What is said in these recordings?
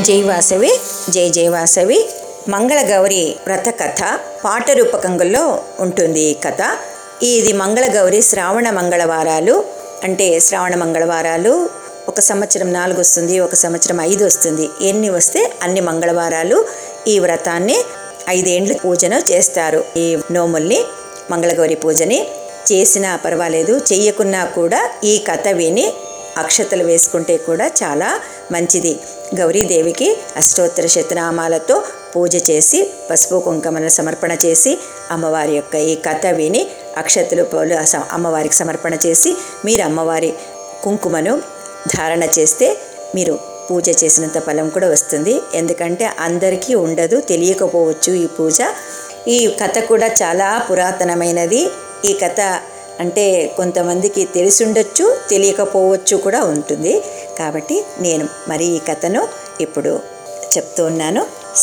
జై వాసవి జై జై వాసవి మంగళగౌరి వ్రత కథ పాట రూపకంలో ఉంటుంది ఈ కథ ఇది మంగళగౌరి శ్రావణ మంగళవారాలు అంటే శ్రావణ మంగళవారాలు ఒక సంవత్సరం నాలుగు వస్తుంది ఒక సంవత్సరం ఐదు వస్తుంది ఎన్ని వస్తే అన్ని మంగళవారాలు ఈ వ్రతాన్ని ఐదేండ్లు పూజను చేస్తారు ఈ నోముల్ని మంగళగౌరి పూజని చేసినా పర్వాలేదు చెయ్యకున్నా కూడా ఈ కథ విని అక్షతలు వేసుకుంటే కూడా చాలా మంచిది గౌరీదేవికి అష్టోత్తర శతనామాలతో పూజ చేసి పసుపు కుంకుమలను సమర్పణ చేసి అమ్మవారి యొక్క ఈ కథ విని అక్షతలు పూలు స- అమ్మవారికి సమర్పణ చేసి మీరు అమ్మవారి కుంకుమను ధారణ చేస్తే మీరు పూజ చేసినంత ఫలం కూడా వస్తుంది ఎందుకంటే అందరికీ ఉండదు తెలియకపోవచ్చు ఈ పూజ ఈ కథ కూడా చాలా పురాతనమైనది ఈ కథ అంటే కొంతమందికి తెలిసుండొచ్చు తెలియకపోవచ్చు కూడా ఉంటుంది కాబట్టి నేను మరి ఈ కథను ఇప్పుడు చెప్తూ ఉన్నాను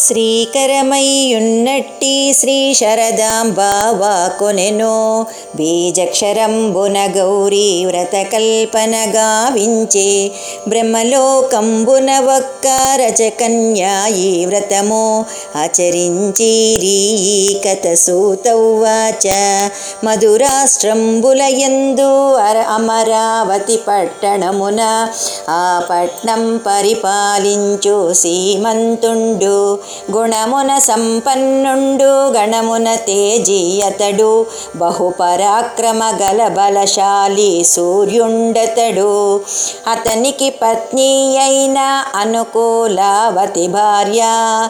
శ్రీకరమయ్యున్నట్టి శ్రీ శరదాంబావా కొనెనో బీజక్షరంబున గౌరీ వ్రత కల్పన గావించే బ్రహ్మలోకంబున ఒక్క రచకన్యా ఈ వ్రతము ఆచరించిరి ఈ కథ సూతౌవాచ మధురాష్ట్రంబుల యందు అర అమరావతి పట్టణమున ఆ పట్నం పరిపాలించు సీమంతుండు గుణమున సంపన్నుండు గణమున తేజీ అతడు బహుపరాక్రమ గల బలశాలి సూర్యుండతడు అతనికి పత్ని అయిన అనుకూలావతి భార్య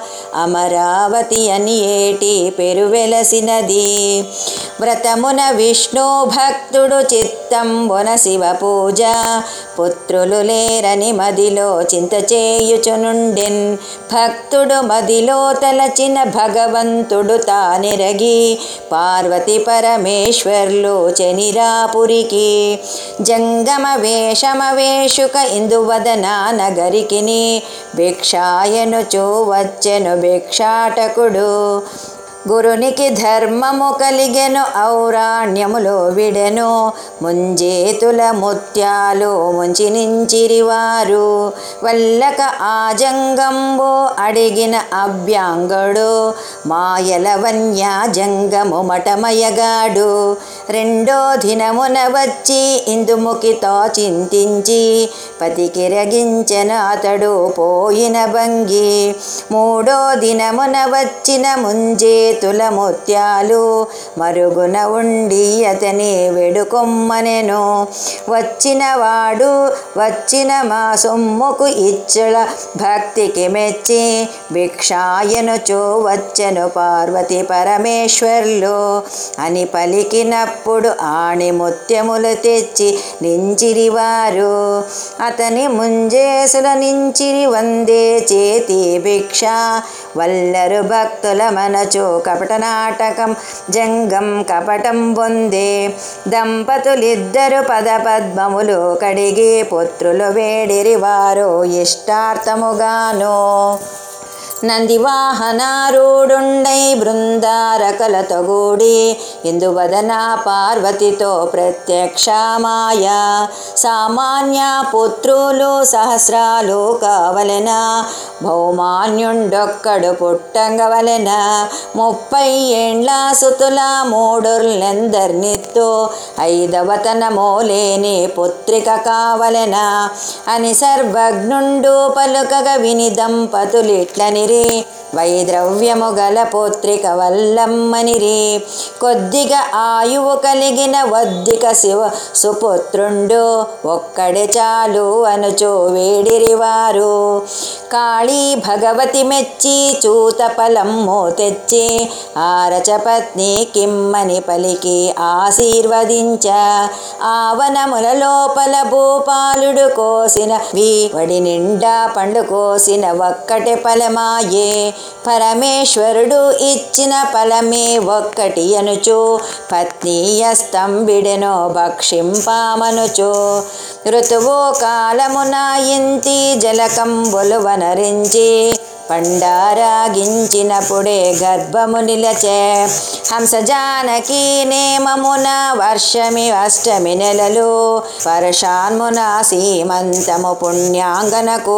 అమరావతి అని ఏటి పెరువెలసినది వ్రతమున విష్ణు భక్తుడు చిత్తంబున శివ పూజ పుత్రులు లేరని మదిలో చింత చేయుచునుండెన్ భక్తుడు మదిలో తలచిన భగవంతుడు తానిరగి పార్వతి పరమేశ్వర్లు చెనిరాపురికి జంగమ వేషమ వేషుక ఇందువదన నగరికిని భిక్షాయను చూ వచ్చెను భిక్షాటకుడు గురునికి ధర్మము కలిగెను ఔరాణ్యములో విడెను ముంజేతుల ముత్యాలు ముంచినించిరివారు వల్లక ఆజంగంబు అడిగిన అభ్యాంగడు మాయల వన్యాజంగము మటమయగాడు రెండో దినమున వచ్చి ఇందుముఖితో చింతించి పతికి రగించెన అతడు పోయిన భంగి మూడో దినమున వచ్చిన ముంజేతుల ముత్యాలు మరుగున ఉండి అతని వెడుకొమ్మనెను వచ్చిన వాడు వచ్చిన మా సొమ్ముకు ఇచ్చల భక్తికి మెచ్చి భిక్షాయనుచు వచ్చెను పార్వతి పరమేశ్వర్లు అని పలికినప్పుడు ఆణి ముత్యములు తెచ్చి నించిరివారు అతని ముంజేసుల నించిరి వందే చేతి భిక్ష వల్లరు భక్తుల మనచు కపట నాటకం జంగం కపటం పొందే దంపతులిద్దరు పద పద్మములు కడిగి పుత్రులు వేడిరి వారు ఇష్టార్థముగాను నందివాహనారూఢుండై బృందారకలతో గూడి ఇందువదన పార్వతితో ప్రత్యక్షమాయ సామాన్య పుత్రులు సహస్రాలు కావలెన భౌమాన్యుండొక్కడు పుట్టంగవలెన ముప్పై ఏండ్ల సుతుల మూడుర్లెందర్నిత్తు ఐదవతనమో లేని పుత్రిక కావలెన అని సర్వజ్ఞుండు పలుకగ విని దంపతులిట్లనిరి వైద్రవ్యము గల పుత్రిక వల్లమ్మనిరి కొద్దిగా ఆయువు కలిగిన వద్దిక శివ సుపుత్రుండు ఒక్కడే చాలు అనుచు వేడిరివారు కాళీ భగవతి మెచ్చి చూత ఫలమ్ము తెచ్చి ఆరచపత్ని కిమ్మని పలికి ఆశీర్వదించ ఆవనముల లోపల భూపాలుడు కోసిన వడి నిండా పండు కోసిన ఒక్కటి ఫలమాయే పరమేశ్వరుడు ఇచ్చిన ఫలమే ఒక్కటి అనుచు పత్నీయ స్తంభిడెను భక్షింపామనుచు ఋతువు కాలమున ఇంతి జలకంబులు వనరించి పండారాగించినప్పుడే గర్భము నిలచే హంస జానకి నేమమున వర్షమి అష్టమి నెలలు పరశాన్మున సీమంతము పుణ్యాంగనకు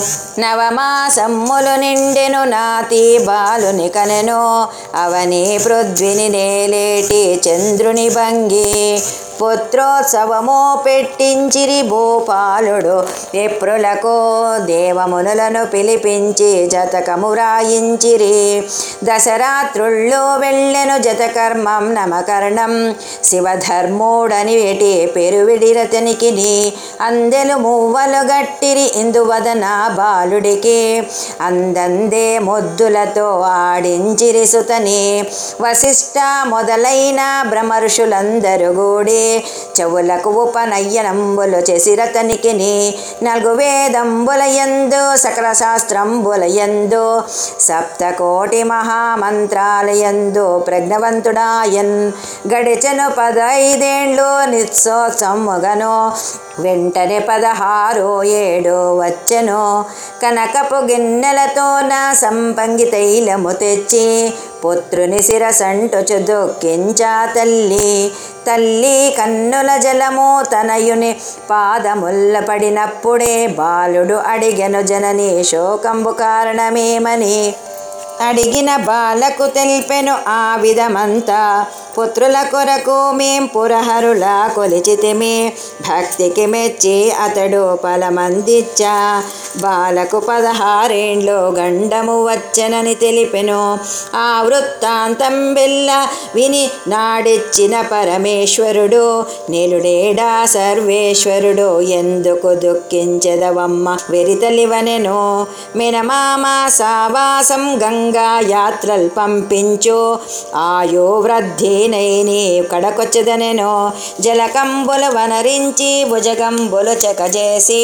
నవమాసమ్ములు నిండెను నాతి బాలుని కనెను అవని పృథ్విని నేలేటి చంద్రుని భంగి పుత్రోత్సవము పెట్టించిరి భూపాలుడు విప్రులకు దేవమునులను పిలిపించి జతకము రాయించిరి దశరాత్రుల్లో వెళ్ళెను జతకర్మం నమకరణం శివధర్ముడని వేటి పెరువిడిరతనికి అందెలు మువ్వలు గట్టిరి ఇందువదన బాలుడికి అందందే ముద్దులతో ఆడించిరి సుతని వశిష్ఠ మొదలైన బ్రహ్మర్షులందరూ గూడి చెవులకు ఉపనయనంబులు చేసిరతనికి నలుగు వేదంబులయందు సకల శాస్త్రంబులయందు సప్తకోటి మహామంత్రాలయందు ప్రజ్ఞవంతుడాయన్ గడిచెను పదైదేండ్లు నిత్సోత్సవముగను వెంటనే పదహారు ఏడు వచ్చెను కనకపు గిన్నెలతోన సంపంగి తైలము తెచ్చి పుత్రుని శిరసంటుచు దుఃఖించా తల్లి తల్లి కన్నుల జలము తనయుని పాదముల్ల పడినప్పుడే బాలుడు అడిగెను జనని శోకంబు కారణమేమని అడిగిన బాలకు తెలిపెను ఆ విధమంతా పుత్రుల కొరకు మేం పురహరుల కొలిచితిమి భక్తికి మెచ్చి అతడు ఫలమందిచ్చా బాలకు పదహారేండ్లు గండము వచ్చనని తెలిపెను ఆ వృత్తాంతం వెళ్ళ విని నాడిచ్చిన పరమేశ్వరుడు నిలుడేడా సర్వేశ్వరుడు ఎందుకు దుఃఖించదవమ్మ వెరితలివనెను మినమామ సావాసం గంగా యాత్రలు పంపించు ఆయో వృద్ధి నైని కడకొచ్చదనెను జలకంబుల వనరించి భుజగంబులు చెకజేసి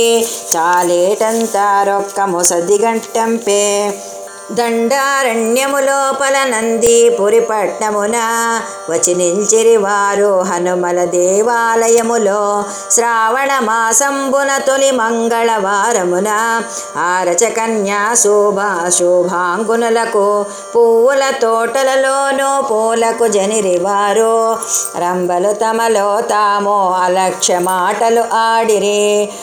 చాలేటంతా రొక్కము సదిగంటంపే దండారణ్యము లోపల నంది పురిపట్నమున వచినించిరి వారు హనుమల దేవాలయములో శ్రావణ మాసంబున తొలి మంగళవారమున ఆరచకన్యా శోభ శోభాంగునులకు పువ్వుల తోటలలోనూ పూలకు జనిరి వారు రంబలు తమలో తాము అలక్ష్య మాటలు ఆడిరి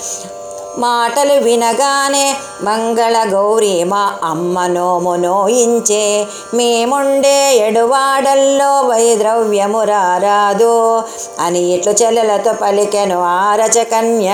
మాటలు వినగానే మంగళ గౌరీ మా అమ్మ నోము నోయించే మేముండే ఎడువాడల్లో వైద్రవ్యము రారాదు అని ఇట్లు చెల్లెలతో పలికెను ఆరచకన్య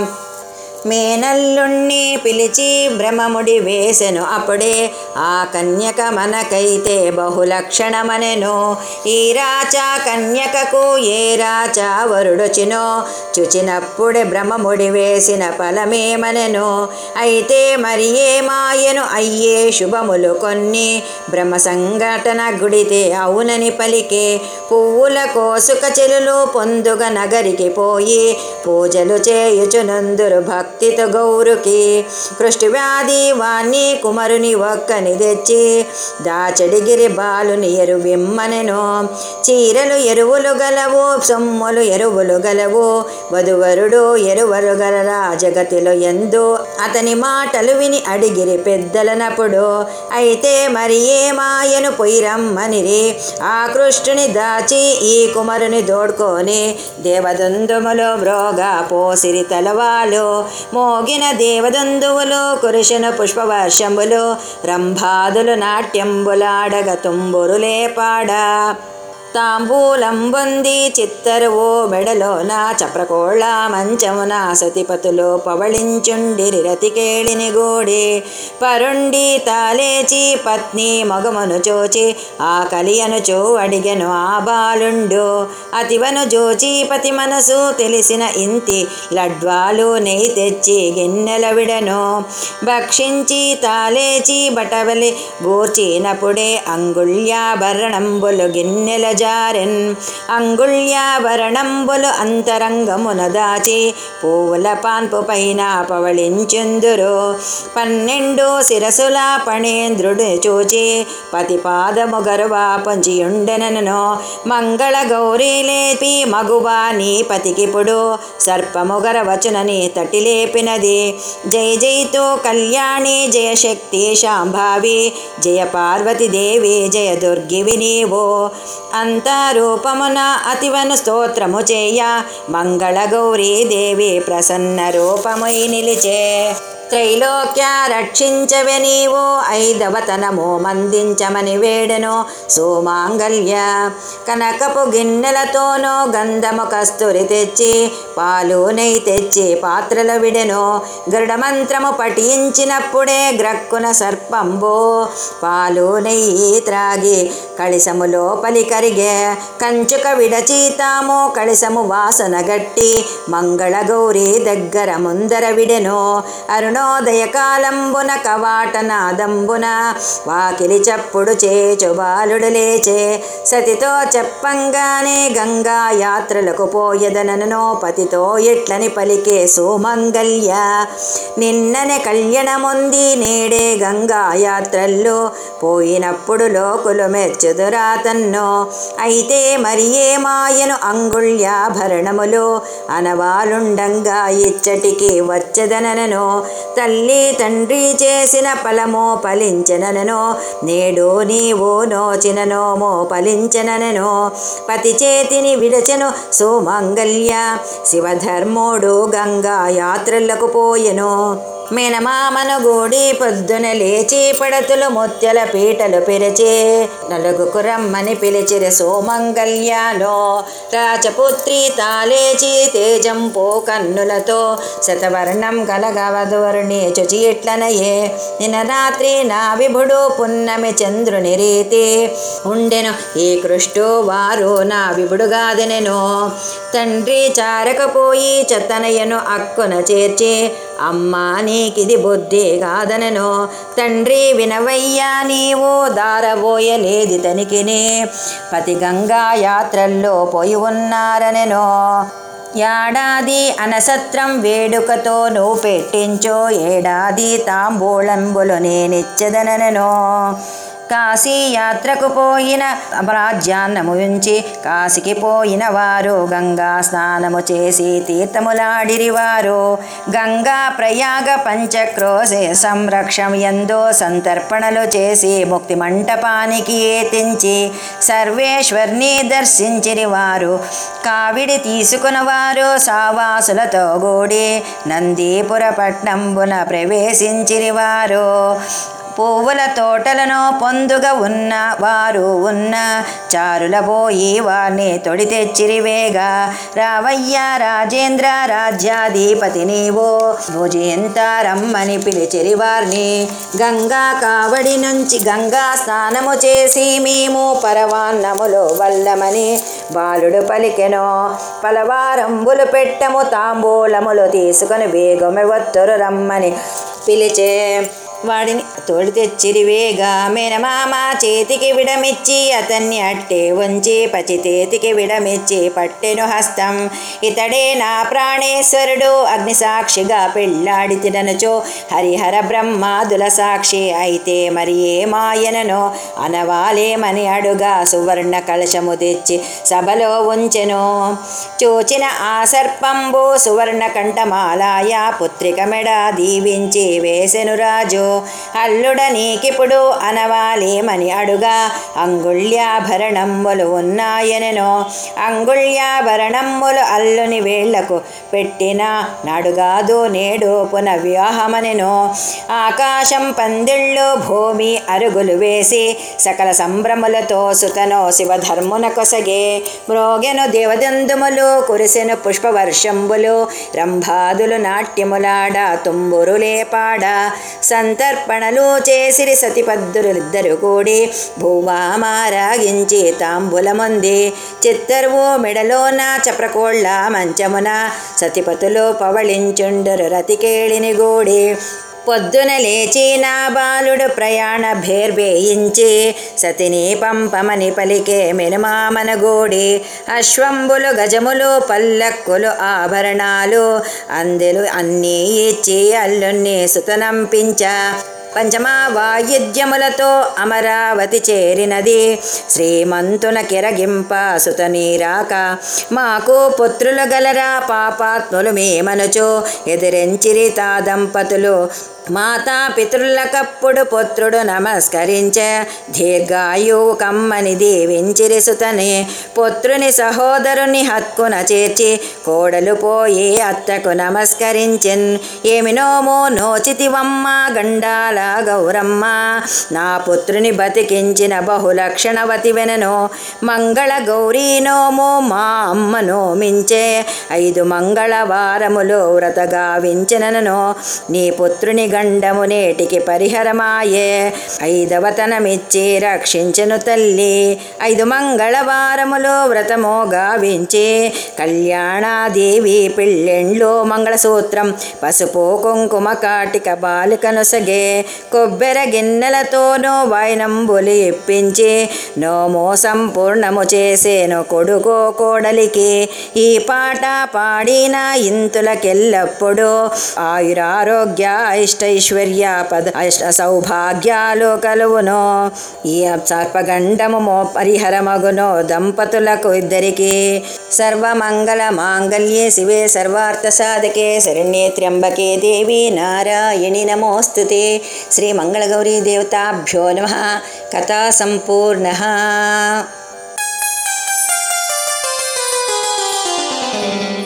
మేనల్లుణ్ణి పిలిచి భ్రమముడి వేసెను అప్పుడే ఆ కన్యక మనకైతే బహులక్షణమనెను ఈ రాచా కన్యకకు ఏ రాచా వరుడొచినో చుచినప్పుడే భ్రమముడి వేసిన ఫలమేమనెను అయితే మరి ఏ మాయను అయ్యే శుభములు కొన్ని భ్రమ సంఘటన గుడితే అవునని పలికే పువ్వుల కోసుక చెలులు పొందుగ నగరికి పోయి పూజలు చేయుచునందురు భక్తితో గౌరుకి కృష్టి వ్యాధి వాణ్ణి కుమరుని ఒక్కని తెచ్చి దాచడిగిరి బాలుని ఎరువిమ్మనెను చీరలు ఎరువులు గలవు సొమ్ములు ఎరువులు గలవు వధువరుడు ఎరువరు గలరా జగతిలో ఎందు అతని మాటలు విని అడిగిరి పెద్దలనప్పుడు అయితే మరి ఏ మాయను పొయ్యిరమ్మనిరి ఆ కృష్ణుని దాచి ఈ కుమరుని దోడ్కొని దేవదందుములు బ్రోగా పోసిరి తలవాలు మోగిన దేవదందువులు కురుషను పుష్పవర్షంబులు రంభాదులు నాట్యంబులాడగ తుంబురులే పాడా తాంబూలం బొంది చిత్తరువు మెడలోన చప్రకోళ్ళ మంచమున సతిపతులు పవళించుండిరి రతికేళిని గూడి పరుండి తాలేచి పత్ని మగమును చూచి ఆ కలియనుచు అడిగెను ఆ బాలుండు అతివను జోచి పతి మనసు తెలిసిన ఇంతి లడ్వాలు నెయ్యి తెచ్చి గిన్నెల విడను భక్షించి తాలేచి బటవలి గూర్చినప్పుడే అంగుళ్యాభరణంబులు గిన్నెల జారెన్ అంగుళ్యాభరణంబులు అంతరంగమున దాచి పువ్వుల పాన్పు పైన పవళించెందురు పన్నెండు శిరసుల పణేంద్రుడు చూచి పతిపాదము గర్వా పంచియుండెనను మంగళ గౌరీ లేపి మగువా నీ పతికిపుడు సర్పము గరవచునని తటి లేపినది జయ జయతో కళ్యాణి జయ శక్తి శాంభావి జయ పార్వతి దేవి జయ దుర్గివి నీవు అంతరూపమున అతివను స్తోత్రము చేయ మంగళ గౌరీ దేవి ప్రసన్న రూపమై నిలిచే త్రైలోక్య రక్షించవే నీవు ఐదవతనము మందించమని వేడెను సోమాంగల్య కనకపు గిన్నెలతోనూ గంధము కస్తూరి తెచ్చి పాలు నెయ్యి తెచ్చి పాత్రల విడెను గరుడమంత్రము పఠించినప్పుడే గ్రక్కున సర్పంబు పాలు నెయ్యి త్రాగి కళిసము లోపలి కరిగే కంచుక విడచి తాము కళిసము వాసన గట్టి మంగళ గౌరీ దగ్గర ముందర విడెను అరుణోదయ కాలంబున కవాటనాదంబున వాకిలి చప్పుడు చేచు బాలుడు లేచే సతితో చెప్పంగానే గంగా యాత్రలకు పోయదనను పతితో ఎట్లని పలికే సుమంగల్య నిన్ననే కళ్యాణముంది నేడే గంగా యాత్రల్లో పోయినప్పుడు లోకులు మెచ్చుదురాతన్నో అయితే మరి ఏ మాయను అంగుళ్యాభరణములు అనవాలుండంగా ఇచ్చటికి వచ్చదనను తల్లి తండ్రి చేసిన ఫలమో ఫలించననో నేడు నీవు నోచిననోమో ఫలించననను పతి చేతిని విడచెను సుమంగల్య శివధర్మోడు గంగా యాత్రలకు పోయెను మేనమామను గూడి పొద్దున లేచి పడతులు ముత్యల పీటలు పిరచే నలుగుకు రమ్మని పిలిచిరి సోమంగల్యాలో రాజపుత్రి తాలేచి తేజం పో కన్నులతో శతవర్ణం కలగవధువరుని చుచి ఇట్లనయే నిన్న రాత్రి నా విభుడు పున్నమి చంద్రుని రీతి ఉండెను ఈ కృష్టు వారు నా విభుడుగాదెనెను తండ్రి చారకపోయి చెత్తనయ్యను అక్కున చేర్చి అమ్మా నీకిది బుద్ధి కాదనను తండ్రి వినవయ్యా నీవు దారబోయలేది తనికిని పతి గంగా యాత్రల్లో పోయి ఉన్నారనెను ఏడాది అనసత్రం వేడుకతో నువ్వు పెట్టించో ఏడాది తాంబూలంబులు నేనిచ్చదనను కాశీ యాత్రకు పోయిన రాజ్యాన్నము ఉంచి కాశీకి పోయిన వారు గంగా స్నానము చేసి తీర్థములాడిరి వారు గంగా ప్రయాగ పంచక్రోశే సంరక్షం ఎందో సంతర్పణలు చేసి ముక్తి మంటపానికి ఏతించి సర్వేశ్వర్ని దర్శించిరి వారు కావిడి తీసుకున్న వారు సావాసులతో కూడి నందీపుర పట్నంబున ప్రవేశించిరి వారు పువ్వుల తోటలను పొందుగా ఉన్న వారు ఉన్న చారుల పోయి వారిని తొడి తెచ్చిరివేగా రావయ్య రాజేంద్ర రాజ్యాధిపతి నీవు భుజయంతారమ్మని పిలిచిరి వారిని గంగా కావడి నుంచి గంగా స్నానము చేసి మేము పరవాన్నములు వల్లమని బాలుడు పలికెను పలవారంబులు పెట్టము తాంబూలములు తీసుకొని వేగమెవత్తురు రమ్మని పిలిచే వాడిని తోడు తెచ్చిరివేగా మేనమామ చేతికి విడమిచ్చి అతన్ని అట్టే ఉంచి పచితేతికి విడమిచ్చి పట్టెను హస్తం ఇతడే నా ప్రాణేశ్వరుడు అగ్నిసాక్షిగా పెళ్ళాడి తిననుచో హరిహర బ్రహ్మాదుల సాక్షి అయితే మరి ఏ మాయనను అనవాలేమని అడుగా సువర్ణ కలశము తెచ్చి సభలో ఉంచెను చూచిన ఆ సర్పంబు సువర్ణ కంఠమాలాయ పుత్రిక మెడ దీవించి వేసెను రాజు అల్లుడ నీకిప్పుడు అనవాలేమని అడుగా అంగుళ్యాభరణమ్ములు ఉన్నాయనెను అంగుళ్యాభరణమ్ములు అల్లుని వేళ్లకు పెట్టిన నడుగాదు నేడు పునర్వివాహమనెను ఆకాశం పందిళ్ళు భూమి అరుగులు వేసి సకల సంభ్రములతో సుతనో శివధర్మున కొసగే మ్రోగెను దేవదందుములు కురిసెను పుష్పవర్షంబులు రంభాదులు నాట్యములాడ తుంబురులే పాడ సంతర్పణలు చేసిరి సతిపద్దులిద్దరు కూడి భూవామారాగించి తాంబులముంది చిత్తరువు మెడలోన చప్రకోళ్ళ మంచమున సతిపతులు పవళించుండరు రతికేళిని గూడి పొద్దున లేచి నా బాలుడు ప్రయాణ భేర్వేయించి సతిని పంపమని పలికే మినమామనగూడి అశ్వంబులు గజములు పల్లక్కులు ఆభరణాలు అందెలు అన్నీ ఇచ్చి అల్లుణ్ణి సుతనంపించ పంచమా వాయిద్యములతో అమరావతి చేరినది శ్రీమంతున కిరగింప సుతనీరాక మాకు పుత్రులు గలరా పాపాత్ములు మేమనుచు ఎదిరించిరి తా దంపతులు మాతా పితృలకప్పుడు పుత్రుడు నమస్కరించే దీర్ఘాయువు కమ్మని దీవించిరి సుతని పుత్రుని సహోదరుని హక్కున చేర్చి కోడలు పోయి అత్తకు నమస్కరించిన్ ఏమి నోమో నోచితివమ్మ గండాల గౌరమ్మ నా పుత్రుని బతికించిన బహులక్షణవతి వెనను మంగళ గౌరీ నోము మా అమ్మ నోమించే ఐదు మంగళవారములు వ్రతగా వించినను నీ పుత్రుని గండము నేటికి పరిహరమాయే ఐదవతనమిచ్చి రక్షించెను తల్లి ఐదు మంగళవారములు వ్రతము గావించి కళ్యాణాదేవి పెళ్ళెండ్లో మంగళసూత్రం పసుపు కుంకుమ కాటిక బాలికను సగే కొబ్బెర గిన్నెలతోనూ వాయినంబులు ఇప్పించి నోమో సంపూర్ణము చేసేను కొడుకో కోడలికి ఈ పాట పాడిన ఇంతులకెల్లప్పుడు ఆయురారోగ్య ఇష్టైశ్వర్య పద అష్ట సౌభాగ్యాలు కలువును ఈ సర్పగండము మో పరిహరమగును దంపతులకు ఇద్దరికి సర్వమంగళ మాంగళ్యే శివే సర్వార్థ సాధకే శరణ్యే త్ర్యంబకే దేవి నారాయణి నమోస్తుతే శ్రీ మంగళగౌరీ దేవతాభ్యో నమ కథా సంపూర్ణ